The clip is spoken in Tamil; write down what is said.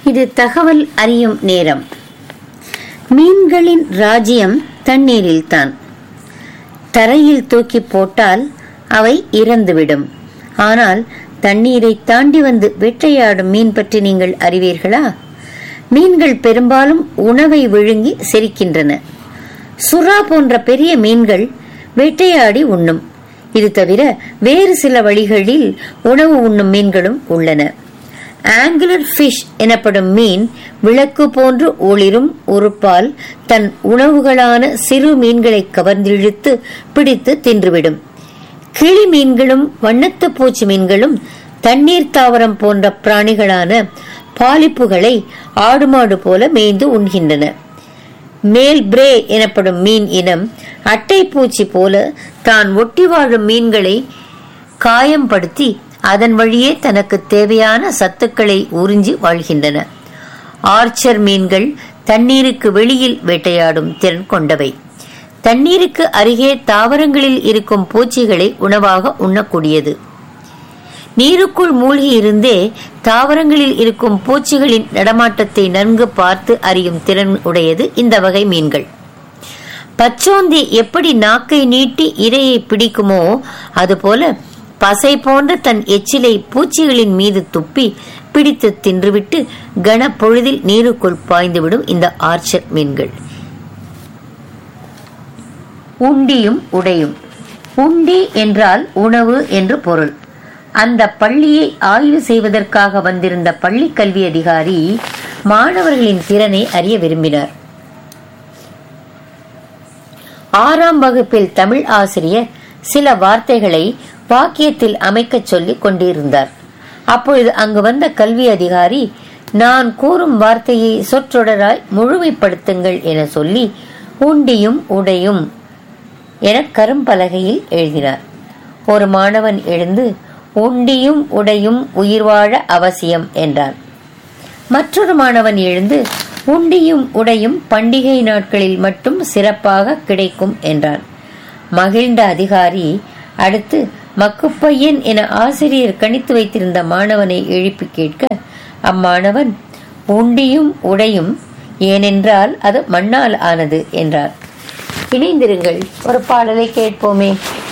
இது தகவல் அறியும் நேரம் மீன்களின் ராஜ்யம் தண்ணீரில்தான் தரையில் தூக்கி போட்டால் அவை இறந்துவிடும் ஆனால் தண்ணீரை தாண்டி வந்து வேட்டையாடும் மீன் பற்றி நீங்கள் அறிவீர்களா மீன்கள் பெரும்பாலும் உணவை விழுங்கி செரிக்கின்றன சுறா போன்ற பெரிய மீன்கள் வேட்டையாடி உண்ணும் இது தவிர வேறு சில வழிகளில் உணவு உண்ணும் மீன்களும் உள்ளன ஆங்குலர் ஃபிஷ் எனப்படும் மீன் விளக்கு போன்று ஒளிரும் உறுப்பால் தன் உணவுகளான சிறு மீன்களை கவர்ந்திழுத்து பிடித்து தின்றுவிடும் கிளி மீன்களும் வண்ணத்து பூச்சி மீன்களும் தண்ணீர் தாவரம் போன்ற பிராணிகளான பாலிப்புகளை ஆடு மாடு போல மேய்ந்து உண்கின்றன மேல் பிரே எனப்படும் மீன் இனம் அட்டை பூச்சி போல தான் ஒட்டி வாழும் மீன்களை காயம்படுத்தி அதன் வழியே தனக்கு தேவையான சத்துக்களை உறிஞ்சி வாழ்கின்றன ஆர்ச்சர் மீன்கள் தண்ணீருக்கு வெளியில் வேட்டையாடும் திறன் கொண்டவை தண்ணீருக்கு அருகே தாவரங்களில் இருக்கும் பூச்சிகளை உணவாக உண்ணக்கூடியது நீருக்குள் மூழ்கி இருந்தே தாவரங்களில் இருக்கும் பூச்சிகளின் நடமாட்டத்தை நன்கு பார்த்து அறியும் திறன் உடையது இந்த வகை மீன்கள் பச்சோந்தி எப்படி நாக்கை நீட்டி இரையை பிடிக்குமோ அதுபோல பசை போன்ற தன் எச்சிலை பூச்சிகளின் மீது துப்பி பிடித்து தின்றுவிட்டு கனப்பொழுதில் நீருக்குள் பாய்ந்துவிடும் இந்த ஆர்ச்சர் மீன்கள் உண்டியும் உடையும் உண்டி என்றால் உணவு என்று பொருள் அந்த பள்ளியை ஆய்வு செய்வதற்காக வந்திருந்த பள்ளி கல்வி அதிகாரி மாணவர்களின் திறனை அறிய விரும்பினார் ஆறாம் வகுப்பில் தமிழ் ஆசிரியர் சில வார்த்தைகளை வாக்கியத்தில் அமைக்கச் சொல்லிக் கொண்டிருந்தார் அப்பொழுது அங்கு வந்த கல்வி அதிகாரி நான் கூறும் வார்த்தையை சொற்றொடராய் முழுமைப்படுத்துங்கள் என சொல்லி உண்டியும் உடையும் என கரும்பலகையில் எழுதினார் ஒரு மாணவன் எழுந்து உண்டியும் உடையும் உயிர் வாழ அவசியம் என்றான் மற்றொரு மாணவன் எழுந்து உண்டியும் உடையும் பண்டிகை நாட்களில் மட்டும் சிறப்பாக கிடைக்கும் என்றான் மகிழ்ந்த அதிகாரி அடுத்து மக்குப்பையன் என ஆசிரியர் கணித்து வைத்திருந்த மாணவனை எழுப்பி கேட்க அம்மாணவன் உண்டியும் உடையும் ஏனென்றால் அது மண்ணால் ஆனது என்றார் இணைந்திருங்கள் ஒரு பாடலை கேட்போமே